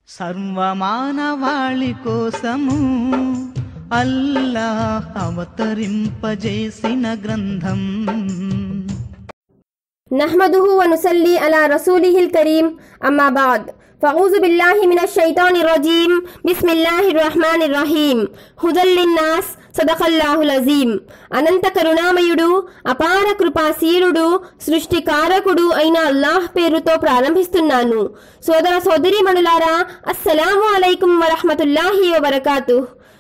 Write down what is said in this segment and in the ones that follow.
సర్వమానవాళి కోసము అల్లాహ్ అవతరింపజేసిన గ్రంథం نحمده ونصلي على رسوله الكريم أما بعد فأعوذ بالله من الشيطان الرجيم بسم الله الرحمن الرحيم هدى للناس సదఖల్లాహుల్ అజీం అనంత కరుణామయుడు అపార కృపాశీలుడు సృష్టికారకుడు అయిన అల్లాహ్ పేరుతో ప్రారంభిస్తున్నాను సోదర సోదరి మనులారా అస్సలాము అలైకుం వరహమతుల్లాహి వబర్కాతు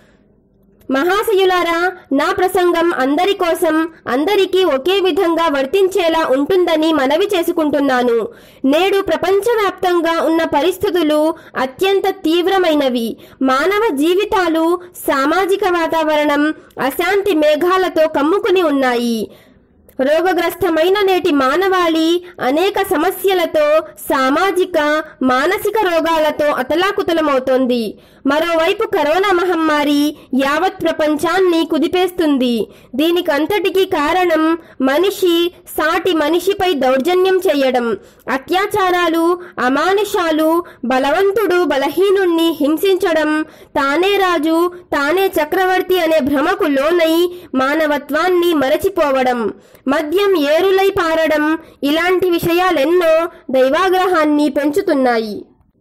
మహాశయులారా నా ప్రసంగం అందరి కోసం అందరికీ ఒకే విధంగా వర్తించేలా ఉంటుందని మనవి చేసుకుంటున్నాను నేడు ప్రపంచవ్యాప్తంగా ఉన్న పరిస్థితులు అత్యంత తీవ్రమైనవి మానవ జీవితాలు సామాజిక వాతావరణం అశాంతి మేఘాలతో కమ్ముకుని ఉన్నాయి రోగగ్రస్తమైన నేటి మానవాళి అనేక సమస్యలతో సామాజిక మానసిక రోగాలతో అతలాకుతలమవుతోంది మరోవైపు కరోనా మహమ్మారి యావత్ ప్రపంచాన్ని కుదిపేస్తుంది దీనికంతటికీ కారణం మనిషి సాటి మనిషిపై దౌర్జన్యం చేయడం అత్యాచారాలు అమానుషాలు బలవంతుడు బలహీనుణ్ణి హింసించడం తానే రాజు తానే చక్రవర్తి అనే భ్రమకు లోనై మానవత్వాన్ని మరచిపోవడం మద్యం ఏరులై పారడం ఇలాంటి విషయాలెన్నో దైవాగ్రహాన్ని పెంచుతున్నాయి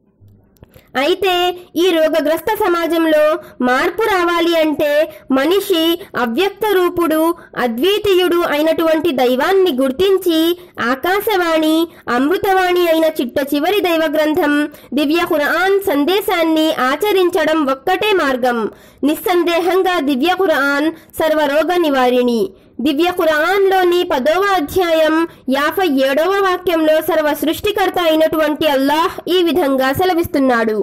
అయితే ఈ రోగగ్రస్త సమాజంలో మార్పు రావాలి అంటే మనిషి అవ్యక్త రూపుడు అద్వితీయుడు అయినటువంటి దైవాన్ని గుర్తించి ఆకాశవాణి అమృతవాణి అయిన చిట్ట చివరి దైవ గ్రంథం దివ్య ఖురాన్ సందేశాన్ని ఆచరించడం ఒక్కటే మార్గం నిస్సందేహంగా దివ్య ఖురాన్ సర్వరోగ నివారిణి దివ్య ఖురాన్లోని పదవ అధ్యాయం యాభై ఏడవ వాక్యంలో సర్వ సృష్టికర్త అయినటువంటి అల్లాహ్ ఈ విధంగా సెలవిస్తున్నాడు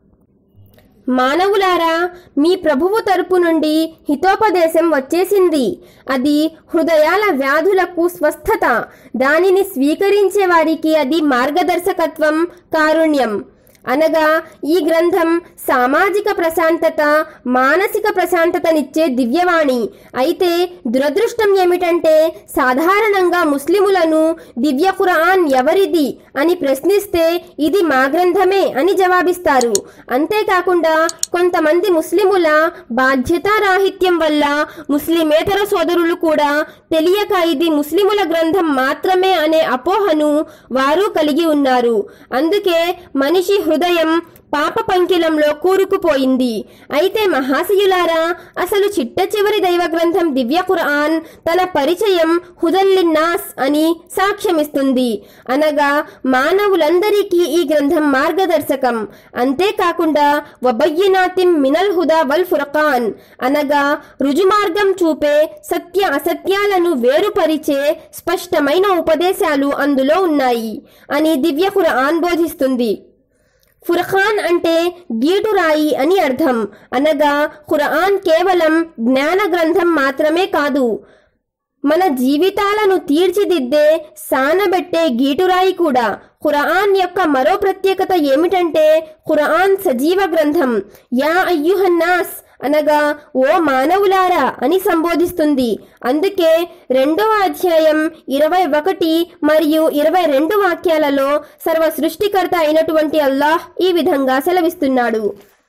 మానవులారా మీ ప్రభువు తరపు నుండి హితోపదేశం వచ్చేసింది అది హృదయాల వ్యాధులకు స్వస్థత దానిని స్వీకరించే వారికి అది మార్గదర్శకత్వం కారుణ్యం అనగా ఈ గ్రంథం సామాజిక ప్రశాంతత మానసిక ప్రశాంతతనిచ్చే దివ్యవాణి అయితే దురదృష్టం ఏమిటంటే సాధారణంగా ముస్లిములను దివ్య ఖురాన్ ఎవరిది అని ప్రశ్నిస్తే ఇది మా గ్రంథమే అని జవాబిస్తారు అంతేకాకుండా కొంతమంది ముస్లిముల బాధ్యతారాహిత్యం వల్ల ముస్లిమేతర సోదరులు కూడా తెలియక ఇది ముస్లిముల గ్రంథం మాత్రమే అనే అపోహను వారు కలిగి ఉన్నారు అందుకే మనిషి హృదయం పాప పంకిలంలో కూరుకుపోయింది అయితే మహాశయులారా అసలు చిట్ట చివరి దైవ గ్రంథం దివ్య ఖురాన్ తన పరిచయం హుదల్లిన్నాస్ అని సాక్ష్యమిస్తుంది అనగా మానవులందరికీ ఈ గ్రంథం మార్గదర్శకం అంతేకాకుండా వబయ్యనాతిం మినల్ హుదా వల్ ఫుర్ఖాన్ అనగా రుజుమార్గం చూపే సత్య అసత్యాలను వేరుపరిచే స్పష్టమైన ఉపదేశాలు అందులో ఉన్నాయి అని దివ్య ఖురాన్ బోధిస్తుంది ఫుర్ఖాన్ అంటే గీటురాయి అని అర్థం అనగా ఖురాన్ కేవలం జ్ఞాన గ్రంథం మాత్రమే కాదు మన జీవితాలను తీర్చిదిద్దే సానబెట్టే గీటురాయి కూడా ఖురాన్ యొక్క మరో ప్రత్యేకత ఏమిటంటే ఖురాన్ సజీవ గ్రంథం యా అయ్యుహన్నాస్ అనగా ఓ మానవులారా అని సంబోధిస్తుంది అందుకే రెండవ అధ్యాయం ఇరవై ఒకటి మరియు ఇరవై రెండు వాక్యాలలో సర్వ సృష్టికర్త అయినటువంటి అల్లాహ్ ఈ విధంగా సెలవిస్తున్నాడు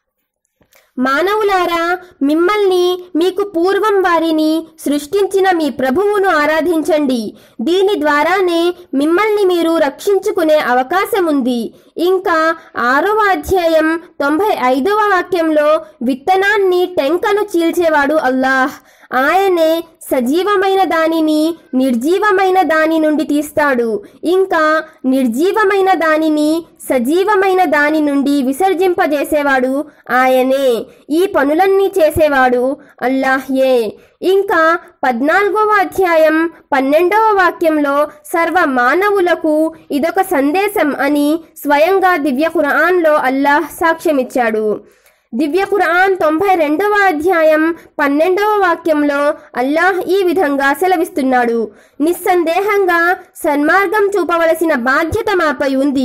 మానవులారా మిమ్మల్ని మీకు పూర్వం వారిని సృష్టించిన మీ ప్రభువును ఆరాధించండి దీని ద్వారానే మిమ్మల్ని మీరు రక్షించుకునే అవకాశం ఉంది ఇంకా ఆరవ అధ్యాయం తొంభై ఐదవ వాక్యంలో విత్తనాన్ని టెంకను చీల్చేవాడు అల్లాహ్ ఆయనే సజీవమైన దానిని నిర్జీవమైన దాని నుండి తీస్తాడు ఇంకా నిర్జీవమైన దానిని సజీవమైన దాని నుండి విసర్జింపజేసేవాడు ఆయనే ఈ పనులన్నీ చేసేవాడు అల్లాహ్యే ఇంకా పద్నాలుగవ అధ్యాయం పన్నెండవ వాక్యంలో సర్వ మానవులకు ఇదొక సందేశం అని స్వయంగా దివ్య ఖురాన్లో అల్లాహ్ సాక్ష్యమిచ్చాడు దివ్య ఖురాన్ తొంభై రెండవ అధ్యాయం పన్నెండవ వాక్యంలో అల్లాహ్ ఈ విధంగా సెలవిస్తున్నాడు నిస్సందేహంగా సన్మార్గం చూపవలసిన బాధ్యత మాపై ఉంది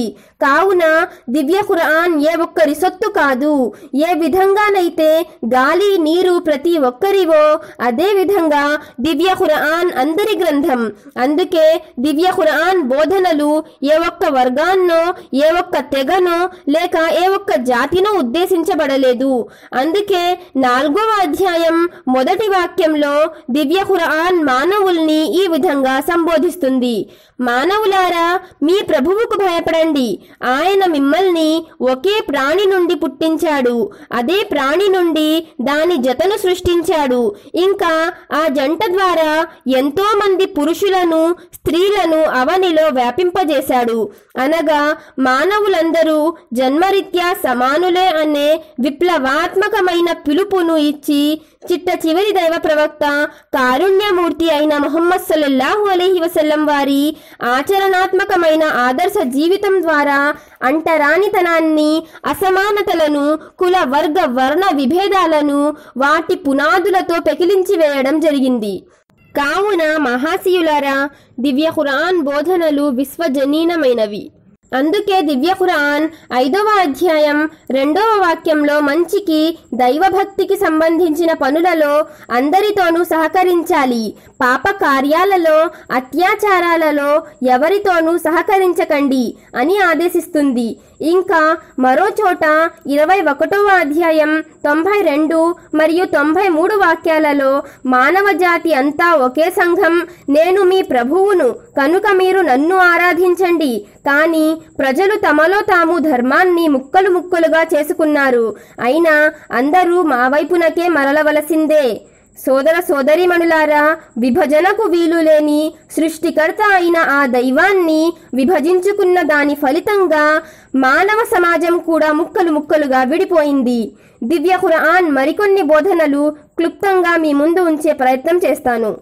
కావున దివ్య ఖురాన్ ఏ ఒక్కరి సొత్తు కాదు ఏ విధంగానైతే గాలి నీరు ప్రతి ఒక్కరివో అదే విధంగా దివ్య ఖురాన్ అందరి గ్రంథం అందుకే దివ్య ఖురాన్ బోధనలు ఏ ఒక్క వర్గాన్నో ఏ ఒక్క తెగనో లేక ఏ ఒక్క జాతినో ఉద్దేశించబడలేదు అందుకే నాలుగవ అధ్యాయం మొదటి వాక్యంలో దివ్య ఖురాన్ మానవుల్ని ఈ విధంగా సంబోధిస్తుంది మానవులారా మీ ప్రభువుకు భయపడండి ఆయన మిమ్మల్ని ఒకే ప్రాణి నుండి పుట్టించాడు అదే ప్రాణి నుండి దాని జతను సృష్టించాడు ఇంకా ఆ జంట ద్వారా ఎంతో మంది పురుషులను స్త్రీలను అవనిలో వ్యాపింపజేశాడు అనగా మానవులందరూ జన్మరీత్యా సమానులే అనే విప్లవాత్మకమైన పిలుపును ఇచ్చి చిట్ట చివరి దైవ ప్రవక్త కారుణ్యమూర్తి అయిన ముహమ్మద్ సల్లల్లాహు అలైహి వసల్లం వారి ఆచరణాత్మకమైన ఆదర్శ జీవితం ద్వారా అంటరానితనాన్ని అసమానతలను కుల వర్గ వర్ణ విభేదాలను వాటి పునాదులతో పెకిలించి వేయడం జరిగింది కావున మహాశియులారా దివ్య ఖురాన్ బోధనలు విశ్వజనీనమైనవి అందుకే దివ్య ఖురాన్ ఐదవ అధ్యాయం రెండవ వాక్యంలో మంచికి దైవభక్తికి సంబంధించిన పనులలో అందరితోనూ సహకరించాలి పాప కార్యాలలో అత్యాచారాలలో ఎవరితోనూ సహకరించకండి అని ఆదేశిస్తుంది ఇంకా మరో చోట ఇరవై ఒకటవ అధ్యాయం తొంభై రెండు మరియు తొంభై మూడు వాక్యాలలో మానవ జాతి అంతా ఒకే సంఘం నేను మీ ప్రభువును కనుక మీరు నన్ను ఆరాధించండి కానీ ప్రజలు తమలో తాము ధర్మాన్ని ముక్కలు ముక్కలుగా చేసుకున్నారు అయినా అందరూ మా వైపునకే మరలవలసిందే సోదర సోదరిమణులారా విభజనకు వీలు లేని సృష్టికర్త అయిన ఆ దైవాన్ని విభజించుకున్న దాని ఫలితంగా మానవ సమాజం కూడా ముక్కలు ముక్కలుగా విడిపోయింది దివ్య ఖురాన్ మరికొన్ని బోధనలు క్లుప్తంగా మీ ముందు ఉంచే ప్రయత్నం చేస్తాను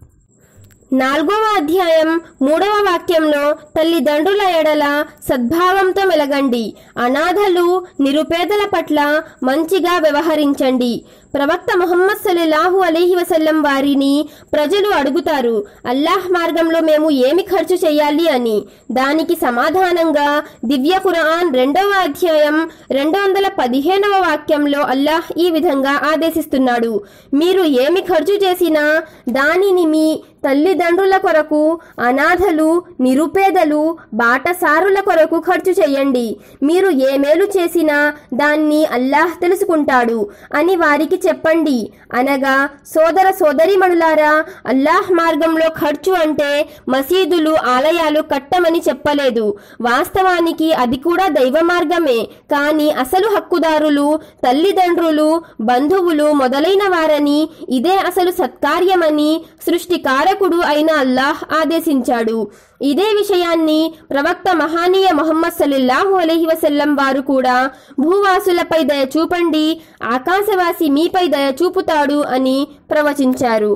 నాలుగవ అధ్యాయం మూడవ వాక్యంలో తల్లిదండ్రుల ఎడల సద్భావంతో మెలగండి అనాథలు నిరుపేదల పట్ల మంచిగా వ్యవహరించండి ప్రవక్త ముహమ్మద్ సల్లాహు అలీహి వసల్లం వారిని ప్రజలు అడుగుతారు అల్లాహ్ మార్గంలో మేము ఏమి ఖర్చు చేయాలి అని దానికి సమాధానంగా దివ్య ఖురాన్ రెండవ అధ్యాయం రెండు వందల పదిహేనవ వాక్యంలో అల్లాహ్ ఈ విధంగా ఆదేశిస్తున్నాడు మీరు ఏమి ఖర్చు చేసినా దానిని మీ తల్లిదండ్రుల కొరకు అనాథలు నిరుపేదలు బాటసారుల కొరకు ఖర్చు చేయండి మీరు ఏ మేలు చేసినా దాన్ని అల్లాహ్ తెలుసుకుంటాడు అని వారికి చెప్పండి అనగా సోదర సోదరిమణులారా అల్లాహ్ మార్గంలో ఖర్చు అంటే మసీదులు ఆలయాలు కట్టమని చెప్పలేదు వాస్తవానికి అది కూడా దైవ మార్గమే కానీ అసలు హక్కుదారులు తల్లిదండ్రులు బంధువులు మొదలైన వారని ఇదే అసలు సత్కార్యమని సృష్టికారకుడు అయిన అల్లాహ్ ఆదేశించాడు ఇదే విషయాన్ని ప్రవక్త మహానీయ మొహమ్మద్ సల్లాహు అలహి వసల్లం వారు కూడా భూవాసులపై దయ చూపండి ఆకాశవాసి మీపై దయ చూపుతాడు అని ప్రవచించారు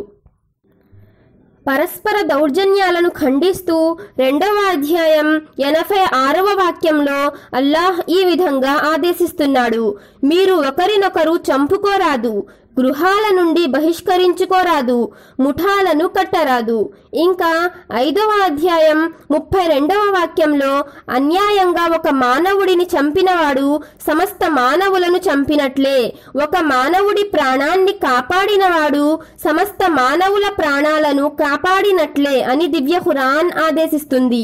పరస్పర దౌర్జన్యాలను ఖండిస్తూ రెండవ అధ్యాయం ఎనభై ఆరవ వాక్యంలో అల్లాహ్ ఈ విధంగా ఆదేశిస్తున్నాడు మీరు ఒకరినొకరు చంపుకోరాదు గృహాల నుండి బహిష్కరించుకోరాదు ముఠాలను కట్టరాదు ఇంకా ఐదవ అధ్యాయం ముప్పై రెండవ వాక్యంలో అన్యాయంగా ఒక మానవుడిని చంపినవాడు సమస్త మానవులను చంపినట్లే ఒక మానవుడి ప్రాణాన్ని కాపాడినవాడు సమస్త మానవుల ప్రాణాలను కాపాడినట్లే అని దివ్య ఖురాన్ ఆదేశిస్తుంది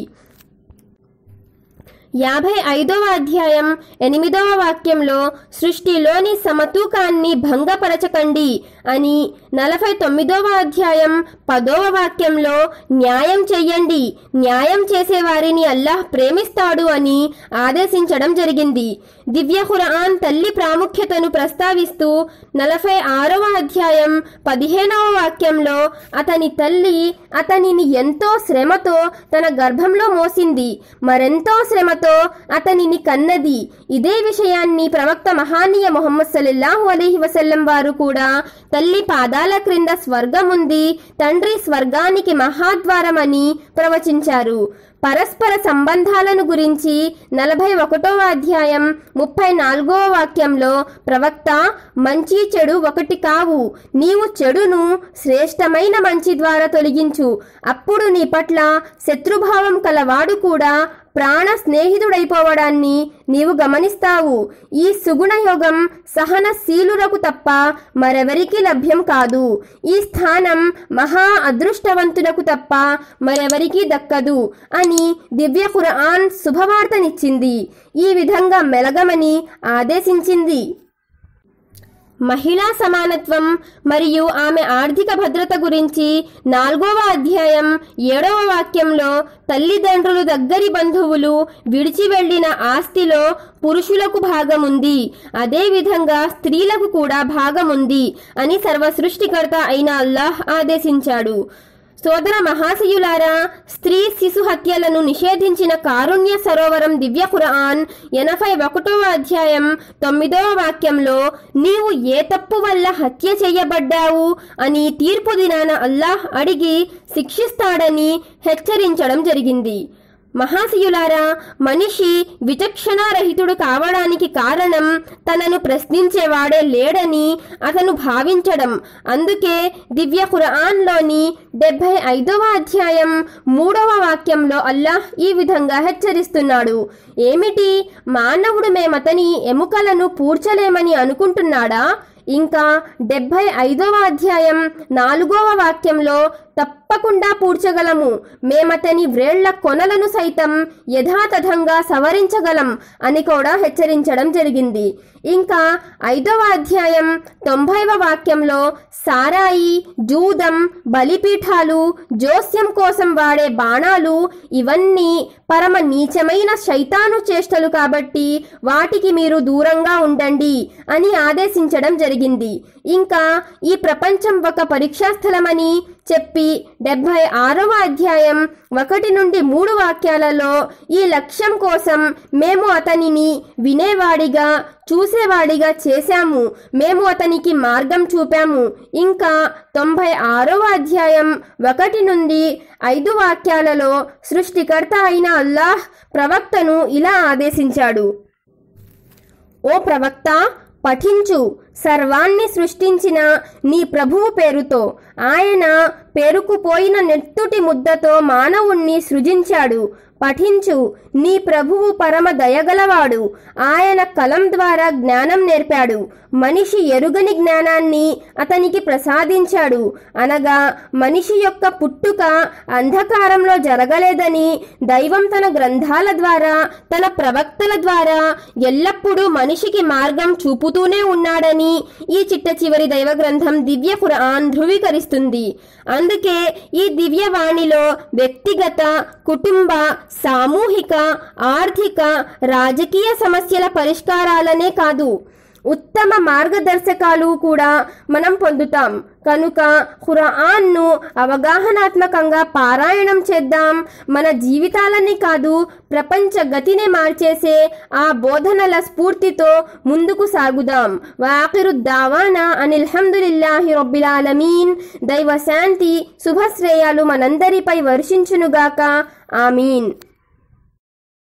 యాభై ఐదవ అధ్యాయం ఎనిమిదవ వాక్యంలో సృష్టిలోని సమతూకాన్ని భంగపరచకండి అని నలభై తొమ్మిదవ అధ్యాయం పదవ వాక్యంలో న్యాయం చెయ్యండి న్యాయం చేసే వారిని అల్లాహ్ ప్రేమిస్తాడు అని ఆదేశించడం జరిగింది దివ్య ఖురాన్ తల్లి ప్రాముఖ్యతను ప్రస్తావిస్తూ నలభై ఆరవ అధ్యాయం పదిహేనవ వాక్యంలో అతని తల్లి అతనిని ఎంతో శ్రమతో తన గర్భంలో మోసింది మరెంతో శ్రమతో అతనిని కన్నది ఇదే విషయాన్ని ప్రవక్త మహానీయ మొహమ్మద్ సల్లల్లాహు అలైహి వసల్లం వారు కూడా తల్లి పాదాల క్రింద స్వర్గం ఉంది తండ్రి స్వర్గానికి మహాద్వారమని ప్రవచించారు పరస్పర సంబంధాలను గురించి నలభై ఒకటవ అధ్యాయం ముప్పై నాలుగవ వాక్యంలో ప్రవక్త మంచి చెడు ఒకటి కావు నీవు చెడును శ్రేష్టమైన మంచి ద్వారా తొలగించు అప్పుడు నీ పట్ల శత్రుభావం కలవాడు కూడా ప్రాణ స్నేహితుడైపోవడాన్ని నీవు గమనిస్తావు ఈ సుగుణ యోగం సహనశీలులకు తప్ప మరెవరికీ లభ్యం కాదు ఈ స్థానం మహా అదృష్టవంతులకు తప్ప మరెవరికీ దక్కదు అని దివ్య ఖురాన్ శుభవార్తనిచ్చింది ఈ విధంగా మెలగమని ఆదేశించింది మహిళా సమానత్వం మరియు ఆమె ఆర్థిక భద్రత గురించి నాలుగవ అధ్యాయం ఏడవ వాక్యంలో తల్లిదండ్రులు దగ్గరి బంధువులు విడిచి వెళ్లిన ఆస్తిలో పురుషులకు భాగముంది అదేవిధంగా స్త్రీలకు కూడా భాగముంది అని సర్వ సృష్టికర్త అయిన అల్లాహ్ ఆదేశించాడు సోదర మహాశయులారా స్త్రీ శిశు హత్యలను నిషేధించిన కారుణ్య సరోవరం దివ్య ఖురాన్ ఎనభై ఒకటవ అధ్యాయం తొమ్మిదవ వాక్యంలో నీవు ఏ తప్పు వల్ల హత్య చేయబడ్డావు అని తీర్పు దినాన అల్లాహ్ అడిగి శిక్షిస్తాడని హెచ్చరించడం జరిగింది మహాశయులారా మనిషి విచక్షణారహితుడు కావడానికి కారణం తనను ప్రశ్నించేవాడే లేడని అతను భావించడం అందుకే దివ్య ఖురాన్లోని డెబ్బై ఐదవ అధ్యాయం మూడవ వాక్యంలో అల్లాహ్ ఈ విధంగా హెచ్చరిస్తున్నాడు ఏమిటి మానవుడు మేమతని ఎముకలను పూడ్చలేమని అనుకుంటున్నాడా ఇంకా డెబ్బై ఐదవ అధ్యాయం నాలుగవ వాక్యంలో తప్పకుండా పూడ్చగలము మేమతని వ్రేళ్ల కొనలను సైతం యథాతథంగా సవరించగలం అని కూడా హెచ్చరించడం జరిగింది ఇంకా ఐదవ అధ్యాయం తొంభైవ వాక్యంలో సారాయి జూదం బలిపీఠాలు జోస్యం కోసం వాడే బాణాలు ఇవన్నీ పరమ నీచమైన శైతాను చేష్టలు కాబట్టి వాటికి మీరు దూరంగా ఉండండి అని ఆదేశించడం జరిగింది ఇంకా ఈ ప్రపంచం ఒక పరీక్షా స్థలమని చెప్పి డెబ్భై ఆరవ అధ్యాయం ఒకటి నుండి మూడు వాక్యాలలో ఈ లక్ష్యం కోసం మేము అతనిని వినేవాడిగా చూసేవాడిగా చేశాము మేము అతనికి మార్గం చూపాము ఇంకా తొంభై ఆరవ అధ్యాయం ఒకటి నుండి ఐదు వాక్యాలలో సృష్టికర్త అయిన అల్లాహ్ ప్రవక్తను ఇలా ఆదేశించాడు ఓ ప్రవక్త పఠించు సర్వాన్ని సృష్టించిన నీ ప్రభువు పేరుతో ఆయన పేరుకుపోయిన నెత్తుటి ముద్దతో మానవుణ్ణి సృజించాడు పఠించు నీ ప్రభువు పరమ దయగలవాడు ఆయన కలం ద్వారా జ్ఞానం నేర్పాడు మనిషి ఎరుగని జ్ఞానాన్ని అతనికి ప్రసాదించాడు అనగా మనిషి యొక్క పుట్టుక అంధకారంలో జరగలేదని దైవం తన గ్రంథాల ద్వారా తన ప్రవక్తల ద్వారా ఎల్లప్పుడూ మనిషికి మార్గం చూపుతూనే ఉన్నాడని ఈ చిట్ట చివరి దైవ గ్రంథం దివ్య ఖురాన్ ధృవీకరిస్తుంది అందుకే ఈ దివ్యవాణిలో వ్యక్తిగత కుటుంబ సామూహిక ఆర్థిక రాజకీయ సమస్యల పరిష్కారాలనే కాదు ఉత్తమ మార్గదర్శకాలు కూడా మనం పొందుతాం కనుక ఖురాన్ను అవగాహనాత్మకంగా పారాయణం చేద్దాం మన జీవితాలని కాదు ప్రపంచ గతిని మార్చేసే ఆ బోధనల స్ఫూర్తితో ముందుకు సాగుదాం వాకిరు దావానా అనిల్హమ్దులిల్లాహి రబ్బిల్ ఆలమీన్ దైవ శాంతి శుభశ్రేయాలు మనందరిపై వర్షించునుగాక ఆమీన్